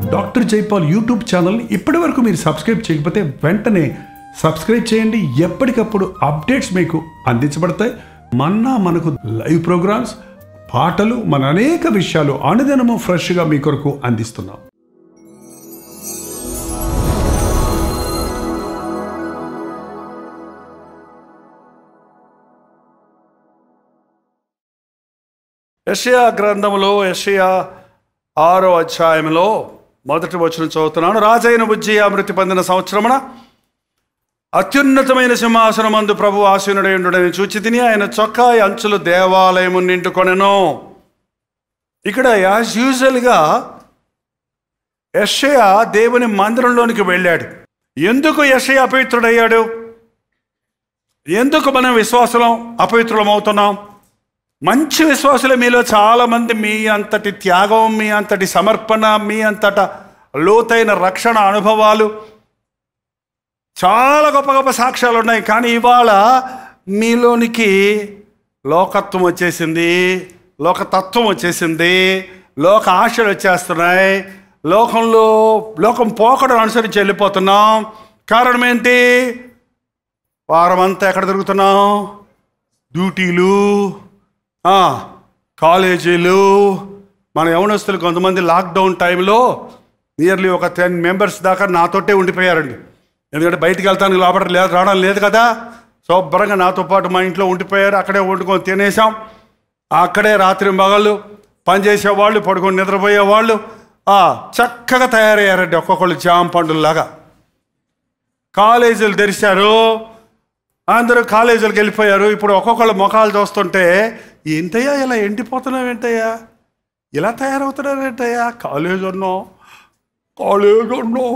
Doctor Jaipal YouTube channel ఇప్పటి వరకు మీరు సబ్స్క్రైబ్ చేయకపోతే వెంటనే సబ్స్క్రైబ్ చేయండి ఎప్పటికప్పుడు అప్డేట్స్ మీకు అందించబడతాయి మన్నా మనకు లైవ్ ప్రోగ్రామ్స్ పాటలు మన అనేక విషయాలు అనుదినము ఫ్రెష్గా మీ కొరకు అందిస్తున్నాం యషయా గ్రంథంలో యషయా ఆరో అధ్యాయంలో మొదటి వచనం చదువుతున్నాను రాజైన బుజ్జియా మృతి పొందిన సంవత్సరమున అత్యున్నతమైన సింహాసనమందు ప్రభు ఆసీనుడై ఉండుడని చూచి తిని ఆయన చొక్కాయి అంచులు దేవాలయము నిండుకొనెను ఇక్కడ యాజ్ యూజువల్గా యషయ దేవుని మందిరంలోనికి వెళ్ళాడు ఎందుకు యషయ అపవిత్రుడయ్యాడు ఎందుకు మనం విశ్వాసం అపవిత్రులం అవుతున్నాం మంచి విశ్వాసులు మీలో చాలామంది మీ అంతటి త్యాగం మీ అంతటి సమర్పణ మీ అంతట లోతైన రక్షణ అనుభవాలు చాలా గొప్ప గొప్ప సాక్ష్యాలు ఉన్నాయి కానీ ఇవాళ మీలోనికి లోకత్వం వచ్చేసింది లోకతత్వం వచ్చేసింది లోక ఆశలు వచ్చేస్తున్నాయి లోకంలో లోకం పోకడం అనుసరించి వెళ్ళిపోతున్నాం కారణం ఏంటి వారం అంతా ఎక్కడ తిరుగుతున్నాం డ్యూటీలు ఆ, కాలేజీలు మన యవనస్తులు కొంతమంది లాక్డౌన్ టైంలో నియర్లీ ఒక టెన్ మెంబర్స్ దాకా నాతోటే ఉండిపోయారండి ఎందుకంటే బయటికి వెళ్తానికి లోపల లేదు రావడం లేదు కదా శుభ్రంగా నాతో పాటు మా ఇంట్లో ఉండిపోయారు అక్కడే వండుకొని తినేసాం అక్కడే రాత్రి మగళ్ళు పనిచేసేవాళ్ళు పడుకొని నిద్రపోయేవాళ్ళు ఆ, చక్కగా తయారయ్యారండి ఒక్కొక్కళ్ళు జామ పండుల్లాగా కాలేజీలు తెరిచారు అందరూ కాలేజీలకు వెళ్ళిపోయారు ఇప్పుడు ఒక్కొక్కళ్ళ ముఖాలు చూస్తుంటే ఏంటయ్యా ఇలా ఎండిపోతున్నావు ఏంటయ్యా ఇలా తయారవుతున్నావు ఏంటయ్యా కాలేజ్ ఉన్నావు కాలేజ్ ఉన్నావు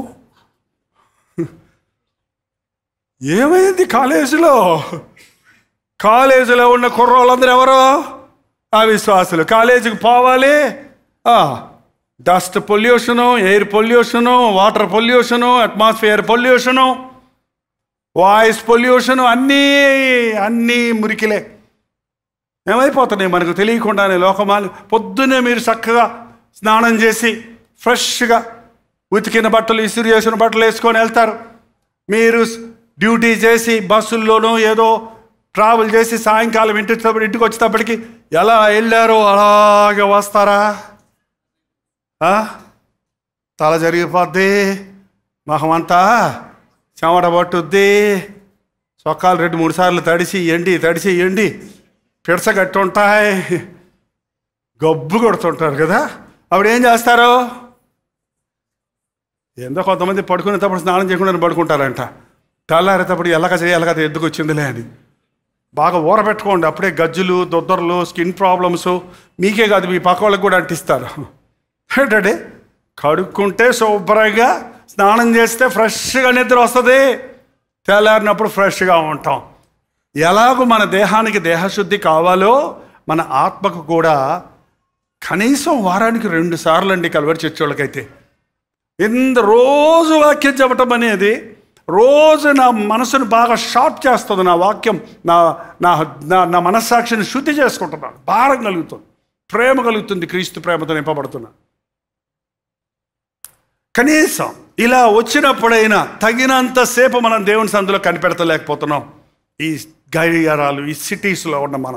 ఏమైంది కాలేజీలో కాలేజీలో ఉన్న కుర్రోళ్ళందరూ ఎవరు అవిశ్వాసులు కాలేజీకి పోవాలి dust pollution air pollution water pollution atmosphere pollution voice pollution అన్నీ అన్నీ మురికిలే ఏమైపోతున్నాయి మనకు తెలియకుండానే లోకమాలు పొద్దున్నే మీరు చక్కగా స్నానం చేసి ఫ్రెష్గా ఉతికిన బట్టలు ఇసురు చేసిన బట్టలు వేసుకొని వెళ్తారు మీరు డ్యూటీ చేసి బస్సుల్లోనూ ఏదో ట్రావెల్ చేసి సాయంకాలం ఇంటికి ఇంటికి వచ్చేటప్పటికి ఎలా వెళ్ళారో అలాగే వస్తారా ఆ? తల జరిగిపోద్ది మొహమంతా చెమట పట్టుద్ది చొక్కాలు రెండు మూడు సార్లు తడిసి ఎండి తడిసి ఎండి పిడస కట్టి ఉంటాయి గబ్బు కొడుతుంటారు కదా అప్పుడు ఏం చేస్తారు ఏందో కొంతమంది పడుకునేటప్పుడు స్నానం చేయకుండా పడుకుంటారంట తెల్లారేటప్పుడు ఎల్లక చేయాలక ఎందుకు వచ్చిందిలే అని బాగా ఊరబెట్టుకోండి అప్పుడే గజ్జులు దొద్దర్లు స్కిన్ ప్రాబ్లమ్స్ మీకే కాదు మీ పక్క వాళ్ళకి కూడా అంటిస్తారు ఏంటంటే కడుక్కుంటే శుభ్రంగా స్నానం చేస్తే ఫ్రెష్గా నిద్ర వస్తుంది తెల్లారినప్పుడు ఫ్రెష్గా ఉంటాం ఎలాగో మన దేహానికి దేహశుద్ధి కావాలో మన ఆత్మకు కూడా కనీసం వారానికి రెండు సార్లు అండి కలవరి చర్చోళ్ళకైతే ఇంత రోజు వాక్యం చెప్పటం అనేది రోజు నా మనసును బాగా షార్ప్ చేస్తుంది నా వాక్యం నా నా నా నా మనస్సాక్షిని శుద్ధి చేసుకుంటున్నాను భారం కలుగుతుంది ప్రేమ కలుగుతుంది క్రీస్తు ప్రేమతో నింపబడుతున్నా కనీసం ఇలా వచ్చినప్పుడైనా తగినంతసేపు మనం దేవుని సందులో కనిపెడతలేకపోతున్నాం ఈ గడియారాలు ఈ సిటీస్లో ఉన్న మనం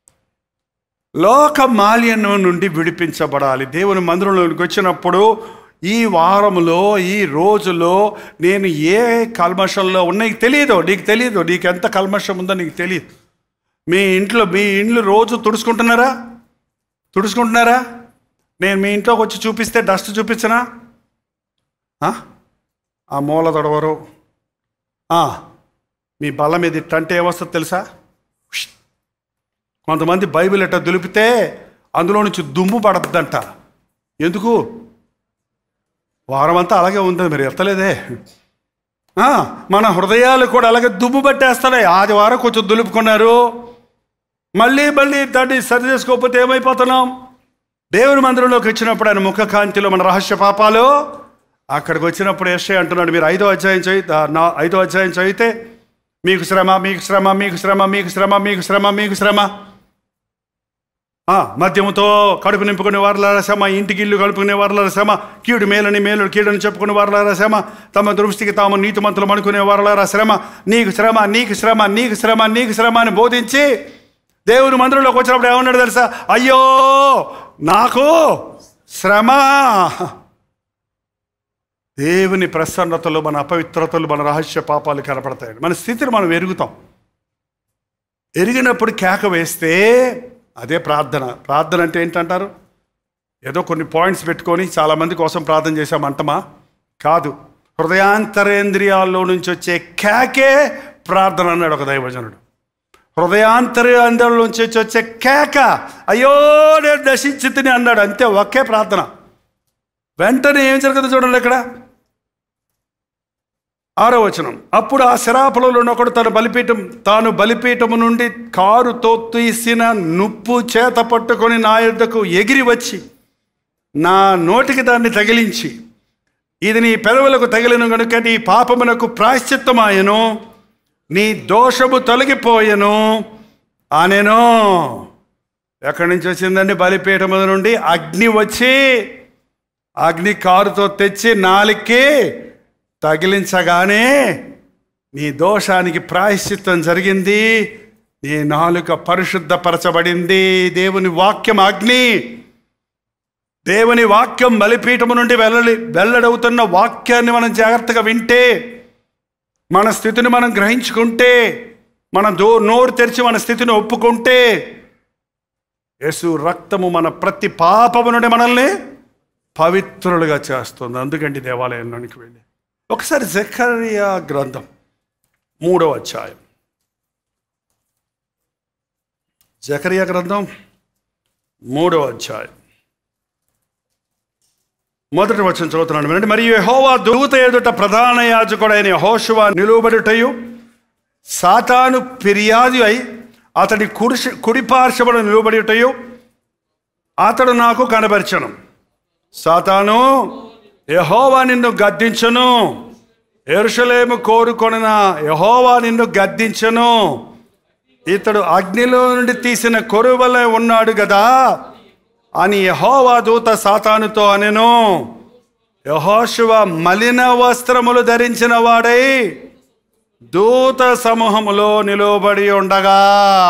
లోక మాల్యం నుండి విడిపించబడాలి దేవుని మందిరంలోకి వచ్చినప్పుడు ఈ వారములో ఈ రోజులో నేను ఏ కల్మషంలో ఉన్నా నీకు తెలియదు నీకు తెలియదు నీకు ఎంత కల్మషం ఉందో నీకు తెలియదు మీ ఇంట్లో మీ ఇండ్లు రోజు తుడుచుకుంటున్నారా తుడుచుకుంటున్నారా నేను మీ ఇంట్లోకి వచ్చి చూపిస్తే డస్ట్ చూపించనా ఆ? ఆ మూల తొడవరు ఆ, మీ బల్ల మీద ఇట్టంటే ఏమొస్తుంది తెలుసా ఉష్. కొంతమంది బైబిల్ ఎట్ట దులిపితే అందులో నుంచి దుమ్ము పడద్దంట ఎందుకు వారం అంతా అలాగే ఉంది మరి ఎత్తలేదే ఆ, మన హృదయాలు కూడా అలాగే దుమ్ము పట్టేస్తున్నాయి ఆదివారం కొంచెం దులుపుకున్నారు మళ్ళీ మళ్ళీ దాన్ని సరి చేసుకోకపోతే ఏమైపోతున్నాం దేవుని మందిరంలోకి వచ్చినప్పుడు ఆయన ముఖ కాంతిలో మన రహస్య పాపాలు అక్కడికి వచ్చినప్పుడు ఎస్ఐ అంటున్నాడు మీరు ఐదో అధ్యాయం చదివి నా ఐదో అధ్యాయం చదివితే మీకు శ్రమ మీకు శ్రమ మీకు శ్రమ మీకు శ్రమ మీకు శ్రమ మీకు శ్రమ ఆ, మద్యముతో కడుపు నింపుకునే వారులారా శ్రమ ఇంటికి ఇల్లు కలుపుకునే వారులారా శ్రమ కీడు మేలని మేలు కీడుని చెప్పుకునే వారులారా శ్రమ తమ దృష్టికి తాము నీతిమంతులు అనుకునే వారులారా శ్రమ నీకు శ్రమ నీకు శ్రమ నీకు శ్రమ నీకు శ్రమ అని బోధించి దేవుని మందిరంలోకి వచ్చినప్పుడు ఏమన్నాడు తెలుసా అయ్యో నాకు శ్రమ దేవుని ప్రసన్నతలు మన అపవిత్రతలు మన రహస్య పాపాలు కనపడతాయి మన స్థితిని మనం ఎరుగుతాం ఎరిగినప్పుడు కేక వేస్తే అదే ప్రార్థన ప్రార్థన అంటే ఏంటంటారు ఏదో కొన్ని పాయింట్స్ పెట్టుకొని చాలామంది కోసం ప్రార్థన చేశామంటమా కాదు హృదయాంతరేంద్రియాల్లో నుంచి వచ్చే కేకే ప్రార్థన అన్నాడు ఒక దైవజనుడు హృదయాంతరేంద్రియాల నుంచి వచ్చే కేక అయ్యో నేను దశించి తిని అన్నాడు అంతే ఒకే ప్రార్థన వెంటనే ఏం జరుగుతుందో చూడండి ఇక్కడ ఆరో వచనం అప్పుడు ఆ శరాపులలో ఒకడు తన బలిపీఠం తాను బలిపీఠము నుండి కారుతో తీసిన నుప్పు చేత పట్టుకొని నా యొద్దకు ఎగిరి వచ్చి నా నోటికి దాన్ని తగిలించి ఇది నీ పెదవులకు తగిలిన గనుక నీ పాపమునకు ప్రాశ్చిత్తమాయను నీ దోషము తొలగిపోయెను అనెను ఎక్కడి నుంచి వచ్చిందండి బలిపీఠము నుండి అగ్ని వచ్చి అగ్ని కారుతో తెచ్చి నాలికి తగిలించగానే నీ దోషానికి ప్రాయశ్చిత్తం జరిగింది నీ నాలుక పరిశుద్ధపరచబడింది దేవుని వాక్యం అగ్ని దేవుని వాక్యం బలిపీఠము నుండి వెళ్ళలి వెల్లడవుతున్న వాక్యాన్ని మనం జాగ్రత్తగా వింటే మన స్థితిని మనం గ్రహించుకుంటే మన దో నోరు తెరిచి మన స్థితిని ఒప్పుకుంటే యేసు రక్తము మన ప్రతి పాపము నుండి మనల్ని పవిత్రులుగా చేస్తుంది అందుకండి దేవాలయంలోనికి వెళ్ళి ఒకసారి జకరియా గ్రంథం మూడవ అధ్యాయం జకరియా గ్రంథం మూడవ అధ్యాయం మొదటి వచ్చిన చదువుతున్నాను వినండి మరియు యెహోవా దూత ఎదుట ప్రధాన యాజకుడైన హోషువా నిలువబడుటయు సాతాను ఫిర్యాదు అయి అతడి కుడి కుడి పార్శ్వమును నిలువబడుటయు అతడు నాకు కనబరిచను సాతాను యహోవా నిన్ను గద్దించను ఎరుషలేము కోరుకొనిన యహోవా నిన్ను గద్దించను ఇతడు అగ్నిలో నుండి తీసిన కొరువలే ఉన్నాడు కదా అని యహోవా దూత సాతానుతో అనెను యహోశువ మలిన వస్త్రములు ధరించిన వాడై దూత సమూహములో నిలువబడి ఉండగా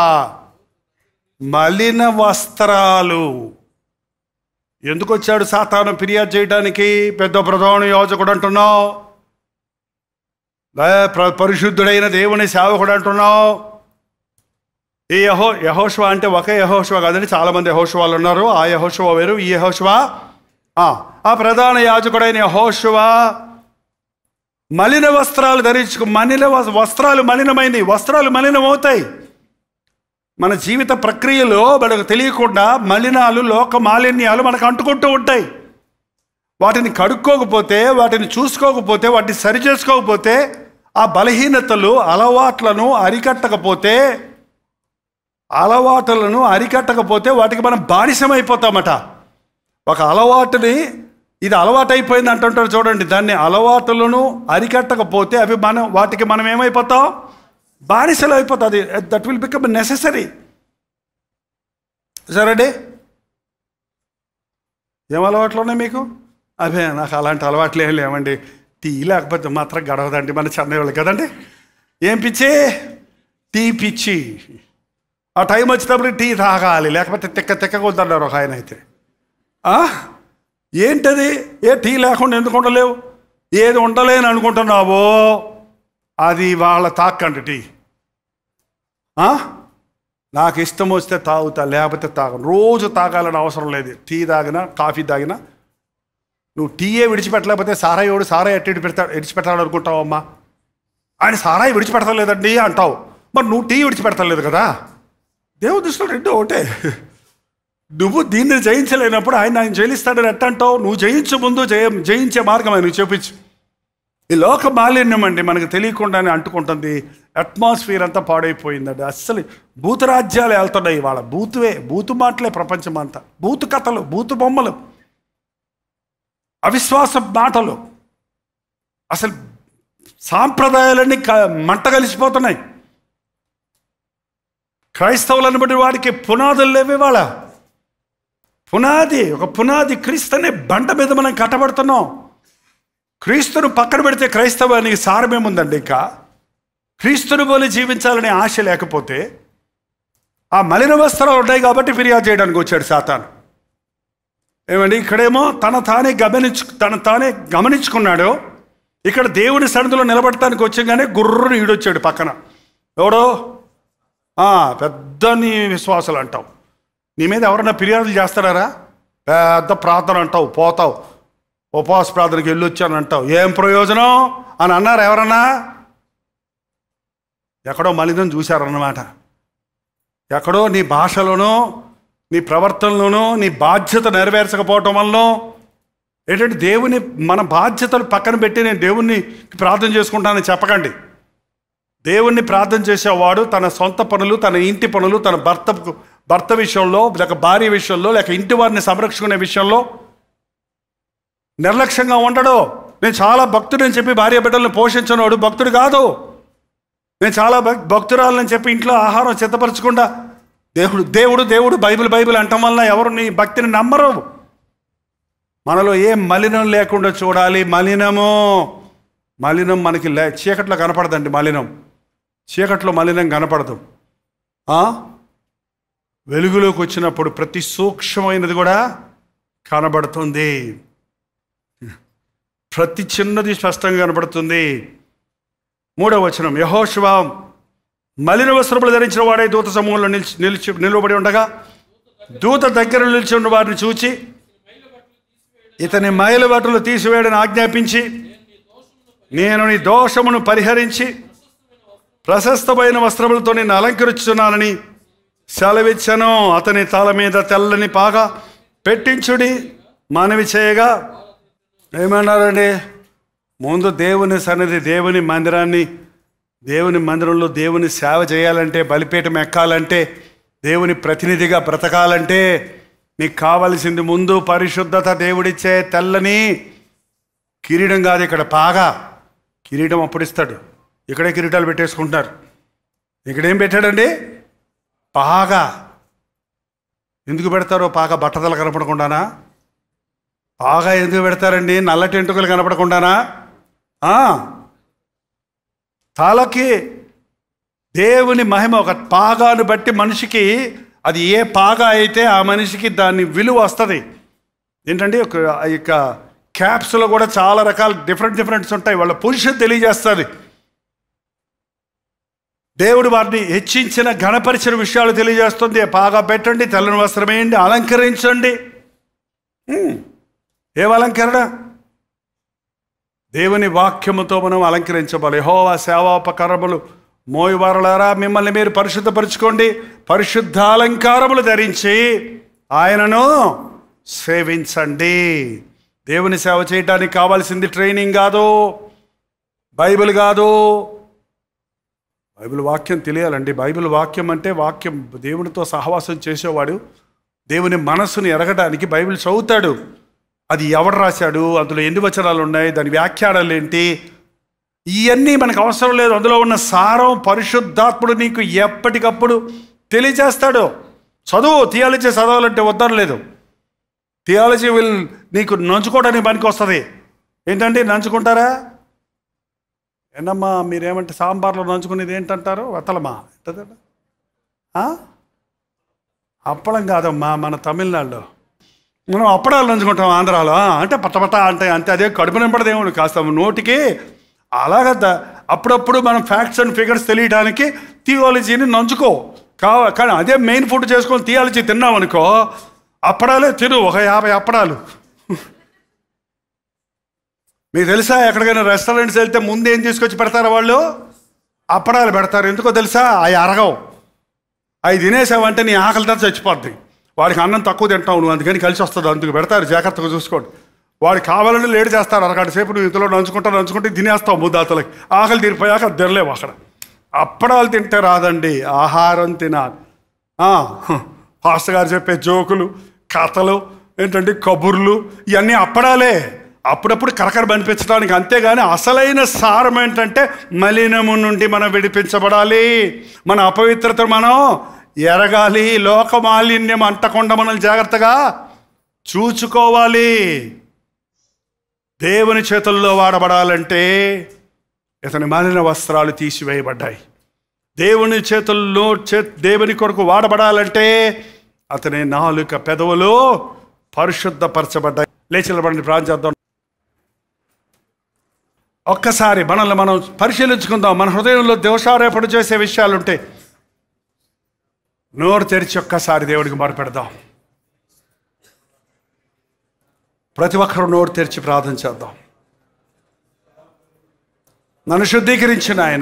మలిన వస్త్రాలు ఎందుకు వచ్చాడు సాతాను ఫిర్యాదు చేయడానికి పెద్ద ప్రధాన యోజకుడు అంటున్నావు లే, ప్ర- పరిశుద్ధుడైన దేవుని సేవకుడు అంటున్నావు ఈ యహో యహోష్వా అంటే ఒక యహోష్వా కాదండి చాలామంది యహోష్వాలు ఉన్నారు ఆ యహోష్వా వేరు ఈ యహోష్వా ఆ, ఆ ప్రధాన యాజకుడైన యహోష్వా మలిన వస్త్రాలు ధరించుకు మలిన వస్- వస్త్రాలు మలినమైంది వస్త్రాలు మలినమవుతాయి మన జీవిత ప్రక్రియలో మనకు తెలియకుండా మలినాలు లోక మాలిన్యాలు మనకు అంటుకుంటూ ఉంటాయి వాటిని కడుక్కోకపోతే వాటిని చూసుకోకపోతే వాటిని సరి చేసుకోకపోతే ఆ బలహీనతలు అలవాట్లను అరికట్టకపోతే అలవాట్లను అరికట్టకపోతే వాటికి మనం బానిసమైపోతామట ఒక అలవాటుని ఇది అలవాటు అయిపోయింది అంటుంటారు చూడండి దాన్ని అలవాటులను అరికట్టకపోతే అవి మనం వాటికి మనం ఏమైపోతాం బానిసలు అయిపోతుంది దట్ విల్ బికమ్ నెససరీ సరేండి ఏం అలవాట్లు ఉన్నాయి మీకు అదే నాకు అలాంటి అలవాట్లు ఏం లేవండి టీ లేకపోతే మాత్రం గడవదండి మన చెన్నై వాళ్ళు కదండి ఏం పిచ్చి టీ పిచ్చి ఆ టైం వచ్చినప్పుడు టీ తాగాలి లేకపోతే తిక్క తిక్కగా వద్దన్నారు ఒక ఆయన అయితే ఆ? ఏంటది ఏ టీ లేకుండా ఎందుకు ఉండలేవు ఏది ఉండలేని అనుకుంటున్నావో అది వాళ్ళ తాకండి టీ ఆ? నాకు ఇష్టం వస్తే తాగుతా లేకపోతే తాగను రోజు తాగాలని అవసరం లేదు టీ తాగినా కాఫీ తాగినా నువ్వు టీయే విడిచిపెట్టలేకపోతే సారాయోడు సారాయి ఎట్టి విడిపెడతా విడిచిపెట్టాలని అనుకుంటావు అమ్మా ఆయన సారాయి విడిచిపెడతలేదండి అంటావు మరి నువ్వు టీ విడిచిపెడతలేదు కదా దేవుడి దృష్టిలో రెండు ఒకటే నువ్వు దీన్ని జయించలేనప్పుడు ఆయన ఆయన జయిస్తాడని ఎట్ట అంటావు నువ్వు జయించు ముందు జయ జయించే మార్గం ఆయన చూపించు ఈ లోక మాలిన్యం అండి మనకు తెలియకుండానే అంటుకుంటుంది అట్మాస్ఫియర్ అంతా పాడైపోయిందండి అస్సలు భూతరాజ్యాలు వెళ్తున్నాయి ఇవాళ బూతువే బూతు మాటలే ప్రపంచం అంతా బూతు కథలు బూతు బొమ్మలు అవిశ్వాస మాటలు అసలు సాంప్రదాయాలన్నీ క- మంట కలిసిపోతున్నాయి క్రైస్తవులను బట్టి వాడికి పునాదులు లేవు ఇవాళ పునాది ఒక పునాది క్రీస్తు అనే బండ మీద మనం కట్టబడుతున్నాం క్రీస్తును పక్కన పెడితే క్రైస్తవానికి సారమేముందండి ఇంకా క్రీస్తుని పోలి జీవించాలనే ఆశ లేకపోతే ఆ మలిన వస్త్రాలు ఉన్నాయి కాబట్టి ఫిర్యాదు చేయడానికి వచ్చాడు సాతాను ఏమండి ఇక్కడేమో తన తానే గమనించు తన తానే గమనించుకున్నాడు ఇక్కడ దేవుని సన్నిధిలో నిలబడటానికి వచ్చాగానే గుర్రుని ఈడొచ్చాడు పక్కన ఎవడో ఆ, పెద్ద నీ విశ్వాసాలు అంటావు నీ మీద ఎవరన్నా ఫిర్యాదులు చేస్తారా పెద్ద ప్రార్థన అంటావు పోతావు ఉపవాస ప్రార్థనకి వెళ్ళి వచ్చాను అంటావు ఏం ప్రయోజనం అని అన్నారు ఎవరన్నా ఎక్కడో మలినం చూశారన్నమాట ఎక్కడో నీ భాషలోనో నీ ప్రవర్తనలోనో నీ బాధ్యత నెరవేర్చకపోవటం వల్ల ఏంటంటే దేవుని మన బాధ్యతలు పక్కన పెట్టి నేను దేవుణ్ణి ప్రార్థన చేసుకుంటానని చెప్పకండి దేవుణ్ణి ప్రార్థన చేసేవాడు తన సొంత పనులు తన ఇంటి పనులు తన భర్త భర్త విషయంలో లేక భార్య విషయంలో లేక ఇంటి వారిని సంరక్షకునే విషయంలో నిర్లక్ష్యంగా ఉండడు నేను చాలా భక్తుడని చెప్పి భార్య బిడ్డలను పోషించినవాడు భక్తుడు కాదు నేను చాలా భక్ భక్తురాలని చెప్పి ఇంట్లో ఆహారం సిద్ధపరచకుండా దేవుడు దేవుడు దేవుడు బైబిల్ బైబిల్ అంటం వల్ల ఎవరు నీ భక్తిని నమ్మరు మనలో ఏ మలినం లేకుండా చూడాలి మలినము మలినం మనకి లే చీకట్లో కనపడదండి మలినం చీకట్లో మలినం కనపడదు ఆ? వెలుగులోకి వచ్చినప్పుడు ప్రతి సూక్ష్మమైనది కూడా కనబడుతుంది ప్రతి చిన్నది స్పష్టంగా కనబడుతుంది మూడవ వచనం యహోశివ మలిన వస్త్రములు ధరించిన వాడే దూత సమూహంలో నిలిచి నిలిచి నిలబడి ఉండగా దూత దగ్గర నిలిచి ఉన్న వారిని చూచి ఇతని మైల బట్టలు తీసివేయడని ఆజ్ఞాపించి నేను నీ దోషమును పరిహరించి ప్రశస్తమైన వస్త్రములతో నేను అలంకరించున్నానని సెలవిచ్చను అతని తల మీద తెల్లని పాగా పెట్టించుడి మనవి చేయగా ఏమన్నారండి ముందు దేవుని సన్నిధి దేవుని మందిరాన్ని దేవుని మందిరంలో దేవుని సేవ చేయాలంటే బలిపీఠం ఎక్కాలంటే దేవుని ప్రతినిధిగా బ్రతకాలంటే నీకు కావలసింది ముందు పరిశుద్ధత దేవుడిచ్చే తెల్లని కిరీటం కాదు ఇక్కడ పాగా కిరీటం అప్పుడు ఇస్తాడు ఇక్కడే కిరీటాలు పెట్టేసుకుంటారు ఇక్కడేం పెట్టాడండి పాగా ఎందుకు పెడతారో పాగా బట్టతలు కనపడకుండానా పాగా ఎందుకు పెడతారండి నల్లటి ఎంటుకలు కనపడకుండానా ఆ, తలకి దేవుని మహిమ ఒక పాగాను బట్టి మనిషికి అది ఏ పాగా అయితే ఆ మనిషికి దాని విలువ వస్తుంది ఏంటంటే ఒక ఆ యొక్క క్యాప్స్లో కూడా చాలా రకాల డిఫరెంట్ డిఫరెంట్స్ ఉంటాయి వాళ్ళ పొజిషన్ తెలియజేస్తుంది దేవుడు వారిని హెచ్చించిన ఘనపరిచిన విషయాలు తెలియజేస్తుంది పాగా పెట్టండి తెల్లని వస్త్రం వేయండి అలంకరించండి హ్మ్. ఏం అలంకరణ దేవుని వాక్యముతో మనం అలంకరించబడాలి హోవా సేవాపకరములు మోయవారులారా మిమ్మల్ని మీరు పరిశుద్ధపరచుకోండి పరిశుద్ధ అలంకారములు ధరించి ఆయనను సేవించండి దేవుని సేవ చేయడానికి కావాల్సింది ట్రైనింగ్ కాదు బైబిల్ కాదు బైబిల్ వాక్యం తెలియాలండి బైబిల్ వాక్యం అంటే వాక్యం దేవునితో సహవాసం చేసేవాడు దేవుని మనస్సును ఎరగడానికి బైబిల్ చదువుతాడు అది ఎవడు రాశాడు అందులో ఎన్ని వచనాలు ఉన్నాయి దాని వ్యాఖ్యానాలు ఏంటి ఇవన్నీ మనకు అవసరం లేదు అందులో ఉన్న సారం పరిశుద్ధాత్ముడు నీకు ఎప్పటికప్పుడు తెలియజేస్తాడు చదువు థియాలజీ చదవాలంటే వద్దరు లేదు థియాలజీ విల్ నీకు నంచుకోవడానికి పనికి వస్తుంది ఏంటంటే నంచుకుంటారా ఏంటమ్మా మీరేమంటే సాంబార్లో నంచుకునేది ఏంటంటారు వత్తలమా ఏంటది ఆ? అప్పడం కాదమ్మా మన తమిళనాడులో మనం అప్పడాలు నంచుకుంటాం ఆంధ్రాలో అంటే పట్టపట్ట అంటే అంతే అదే కడుపు నింపడదేమో కాస్త నోటికి అలాగ ద- అప్పుడప్పుడు మనం ఫ్యాక్ట్స్ అండ్ ఫిగర్స్ తెలియడానికి థియాలజీని నంచుకో కావ కానీ అదే మెయిన్ ఫుడ్ చేసుకొని థియాలజీ తిన్నాం అనుకో అప్పడాలే తిను ఒక యాభై అప్పడాలు మీకు తెలుసా ఎక్కడికైనా రెస్టారెంట్స్ వెళ్తే ముందు ఏం తీసుకొచ్చి పెడతారు వాళ్ళు అప్పడాలు పెడతారు ఎందుకో తెలుసా అవి అరగవు అవి తినేసావంటే నీ ఆకలితో చచ్చిపోద్ది వాడికి అన్నం తక్కువ తింటావు నువ్వు అందుకని కలిసి వస్తుంది అందుకు పెడతారు జాగ్రత్తగా చూసుకోండి వాడు కావాలని లేట్ చేస్తారు అరగంట సేపు నువ్వు ఇంతలో నంచుకుంటా నంచుకుంటే తినేస్తావు ముద్దాతలకి ఆకలి తీరిపోయాక అది తినలేవు అక్కడ అప్పడాలు తింటే రాదండి ఆహారం తినాలి ఆ, పాస్టర్ గారు చెప్పే జోకులు కథలు ఏంటంటే కబుర్లు ఇవన్నీ అప్పడాలే అప్పుడప్పుడు కరకర బనిపించడానికి అంతేగాని అసలైన సారం ఏంటంటే మలినము నుండి మనం విడిపించబడాలి మన అపవిత్రత మనం ఎరగాలి లోక మాలిన్యం అంటకుండా మనం జాగ్రత్తగా చూచుకోవాలి దేవుని చేతుల్లో వాడబడాలంటే ఇతని మాలిన వస్త్రాలు తీసివేయబడ్డాయి దేవుని చేతుల్లో చే దేవుని కొరకు వాడబడాలంటే అతని నాలుక పెదవులు పరిశుద్ధపరచబడ్డాయి లేచిలబడిన ప్రాంతం ఒక్కసారి మనల్ని మనం పరిశీలించుకుందాం మన హృదయంలో దోషారోపణ చేసే విషయాలుంటే నోరు తెరిచి ఒక్కసారి దేవుడికి మొరపెడదాం ప్రతి ఒక్కరు నోరు తెరిచి ప్రార్థన చేద్దాం నన్ను శుద్ధీకరించిన ఆయన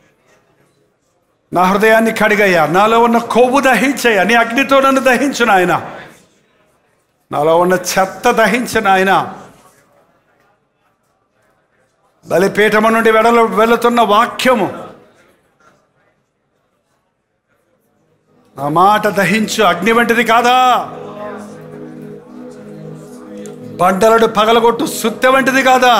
నా హృదయాన్ని కడిగయ్యా నాలో ఉన్న కొవ్వు దహించయ్యా నీ అగ్నితో నన్ను దహించిన ఆయన నాలో ఉన్న చెత్త దహించిన ఆయన బలిపీఠము నుండి వెడలు వెళుతున్న వాక్యము నా మాట దహించు అగ్ని వంటిది కాదా బండలను పగలగొట్టు సుత్తె వంటిది కాదా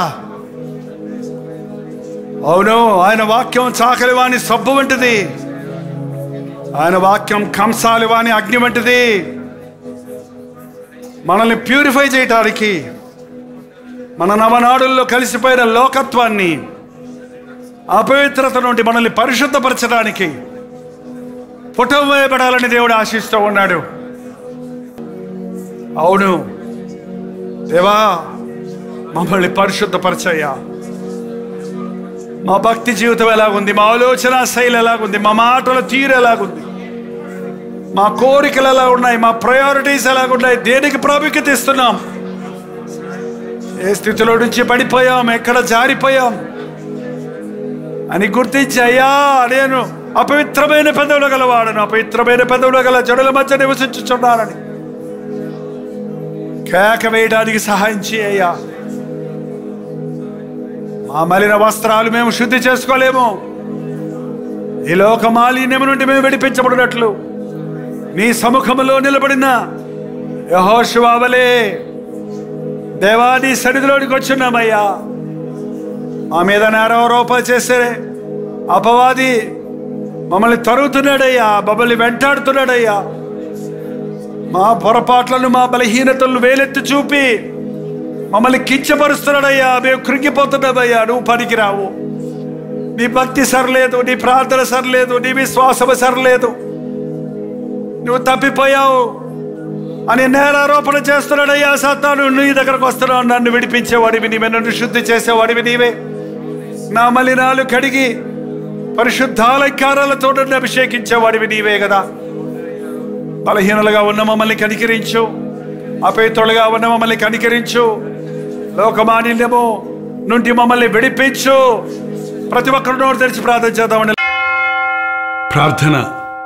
అవును ఆయన వాక్యం చాకలి వాణి సబ్బు వంటిది ఆయన వాక్యం కంసాలి వాణి అగ్ని వంటిది మనల్ని ప్యూరిఫై చేయటానికి మన నవనాడుల్లో కలిసిపోయిన లోకత్వాన్ని అపవిత్రత నుండి మనల్ని పరిశుద్ధపరచడానికి పుటం వేయబడాలని దేవుడు ఆశిస్తూ ఉన్నాడు అవును దేవా మమ్మల్ని పరిశుద్ధపరచయ్యా మా భక్తి జీవితం ఎలాగుంది మా ఆలోచన శైలి ఎలాగుంది మా మాటల తీరు ఎలాగుంది మా కోరికలు ఎలా ఉన్నాయి మా ప్రయారిటీస్ ఎలాగున్నాయి దేనికి ప్రాముఖ్యత ఇస్తున్నాం ఏ స్థితిలో నుంచి పడిపోయాం ఎక్కడ జారిపోయాం అని గుర్తించి అయ్యా నేను అపవిత్రమైన పెదవులు గలవాడను అపవిత్రమైన పెదవులు గల జడుల మధ్య నివసించుచున్నానని కేక వేయడానికి సహాయం చేయ్యా మా మలిన వస్త్రాలు మేము శుద్ధి చేసుకోలేము ఈ లోక మాలిన్యము నుండి మేము విడిపించబడినట్లు నీ సముఖములో నిలబడిన యహోశువావలే దేవా నీ సన్నిధిలోనికి వచ్చున్నామయ్యా మా మీద నేరారోపణ చేసే అపవాది మమ్మల్ని తరుగుతున్నాడయ్యా మమ్మల్ని వెంటాడుతున్నాడయ్యా మా పొరపాట్లను మా బలహీనతలను వేలెత్తి చూపి మమ్మల్ని కించపరుస్తున్నాడయ్యా మేము కృంగిపోతున్నామయ్యా నువ్వు పనికిరావు నీ భక్తి సరలేదు నీ ప్రార్థన సరలేదు నీ విశ్వాసము సరలేదు నువ్వు తప్పిపోయావు అని నేరారోపణ చేస్తున్నాడయ్యా సత్తాను నీ దగ్గరకు వస్తున్నావు నన్ను విడిపించేవాడివి నీవే నన్ను శుద్ధి చేసేవాడివి నీవే నా మలినాలు కడిగి పరిశుద్ధాలంకారాలతో నన్ను అభిషేకించేవాడివి నీవే కదా బలహీనలుగా ఉన్న మమ్మల్ని కనికరించు అపేతులుగా ఉన్న మమ్మల్ని కనికరించు లోకమానిల్యము నుండి మమ్మల్ని విడిపించు ప్రతి ఒక్కరు నోరు తెరిచి ప్రార్థన చేద్దామని ప్రార్థన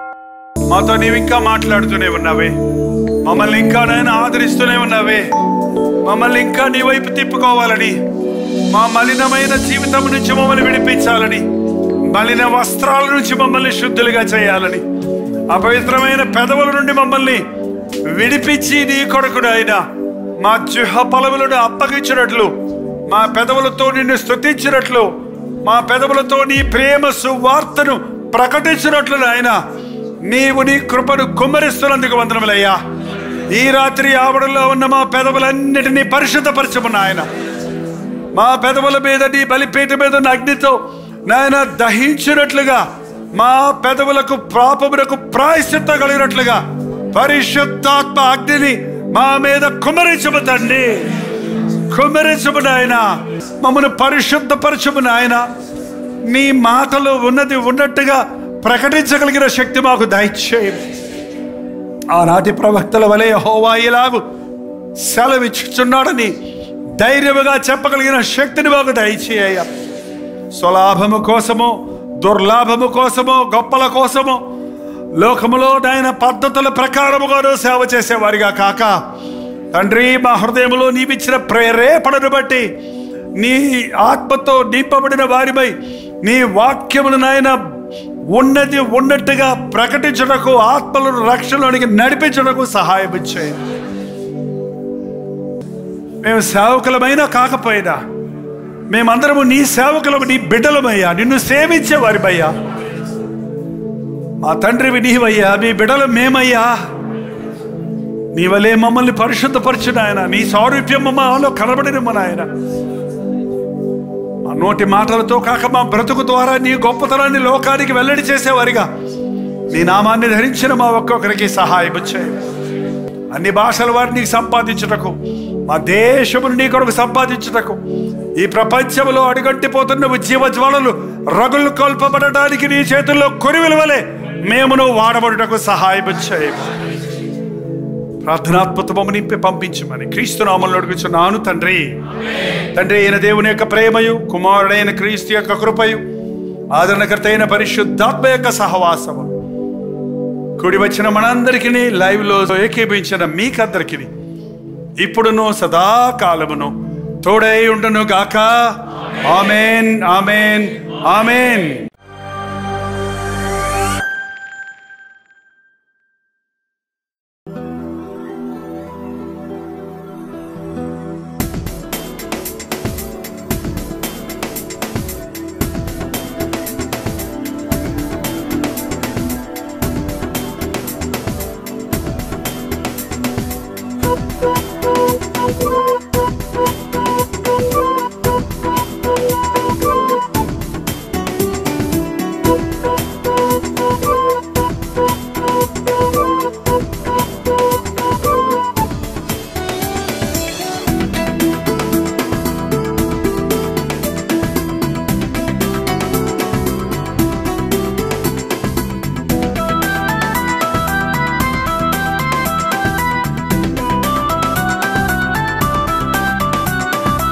మాతో నీవు ఇంకా మాట్లాడుతూనే ఉన్నావే మమ్మల్ని ఇంకా నేను ఆదరిస్తూనే ఉన్నావే మమ్మల్ని ఇంకా నీ వైపు తిప్పుకోవాలని మా మలినమైన జీవితం నుంచి మమ్మల్ని విడిపించాలని మలిన వస్త్రాల నుంచి మమ్మల్ని శుద్ధులుగా చేయాలని అపవిత్రమైన పెదవుల నుండి మమ్మల్ని విడిపించి నీ కొడుకుడు ఆయన మా జుహ పలవులను అప్పగించినట్లు మా పెదవులతో నిన్ను స్తుతించినట్లు మా పెదవులతో నీ ప్రేమ సువార్తను ప్రకటించినట్లు నాయన నీవు నీ కృపను కుమ్మరిస్తున్నందుకు వందనములయ్యా ఈ రాత్రి ఆవడంలో ఉన్న మా పెదవులన్నిటినీ పరిశుద్ధపరచము నాయన మా పెదవుల మీద నీ బలిపీఠ మీద ఉన్న అగ్నితో నాయన దహించినట్లుగా మా పెదవులకు పాపములకు ప్రాయశ్చిత్తం కలిగినట్లుగా పరిశుద్ధాత్మ అగ్నిని మా మీద కుమరించము తండ్రి కుమరించము నాయన మమ్మను పరిశుద్ధపరచము నాయన నీ మాటలు ఉన్నది ఉన్నట్టుగా ప్రకటించగలిగిన శక్తి మాకు దయచేయం ఆనాటి ప్రవక్తల వలె హోవా ఇలాగు సెలవిచ్చుచున్నాడని ధైర్యముగా చెప్పగలిగిన శక్తిని మాకు దయచేయ స్వలాభము కోసము దుర్లాభము కోసము గొప్పల కోసము లోకములో నాయన పద్ధతుల ప్రకారముగాను సేవ చేసేవారిగా కాక తండ్రి మా హృదయంలో నీవిచ్చిన ప్రేరేపణను బట్టి నీ ఆత్మతో నింపబడిన వారిపై నీ వాక్యమును నాయన ఉన్నది ఉన్నట్టుగా ప్రకటించుటకు ఆత్మలను రక్షణలోనికి నడిపించుటకు సహాయం ఇచ్చాయి మేము సేవకులమైనా కాకపోయినా మేమందరము నీ సేవకులము నీ బిడ్డలమయ్యా నిన్ను సేవించే వారిమయ్యా మా తండ్రివి నీవయ్యా మీ బిడ్డలు మేమయ్యా నీ వలే మమ్మల్ని పరిశుద్ధపరచు నాయన నీ సారూప్యం మాలో కనబడిన మా నాయన మా నోటి మాటలతో కాక మా బ్రతుకు ద్వారా నీ గొప్పతనాన్ని లోకానికి వెల్లడి చేసేవారిగా నీ నామాన్ని ధరించిన మా ఒక్కొక్కరికి సహాయం వచ్చాయి అన్ని భాషల వారిని సంపాదించుటకు మా దేశమును నీ కొరకు సంపాదించుటకు ఈ ప్రపంచంలో అడుగంటిపోతున్న ఉద్యమ జ్వాలలు రగులు కొల్పబడటానికి నీ చేతుల్లో కొరివిల వలె మేమును వాడబడుటకు సహాయం వచ్చాయి ప్రార్థనాత్మతమము నింపి పంపించమని క్రీస్తు నామంలో అడుగుచున్నాను తండ్రి తండ్రి అయిన దేవుని యొక్క ప్రేమయు కుమారుడైన క్రీస్తు యొక్క కృపయు ఆదరణకర్త అయిన పరిశుద్ధాత్మ యొక్క సహవాసము కూడి వచ్చిన మనందరికీ లైవ్ లో ఏకీభించిన మీకందరికీ ఇప్పుడును సదాకాలమును తోడై ఉండును గాక amen amen amen Thank you.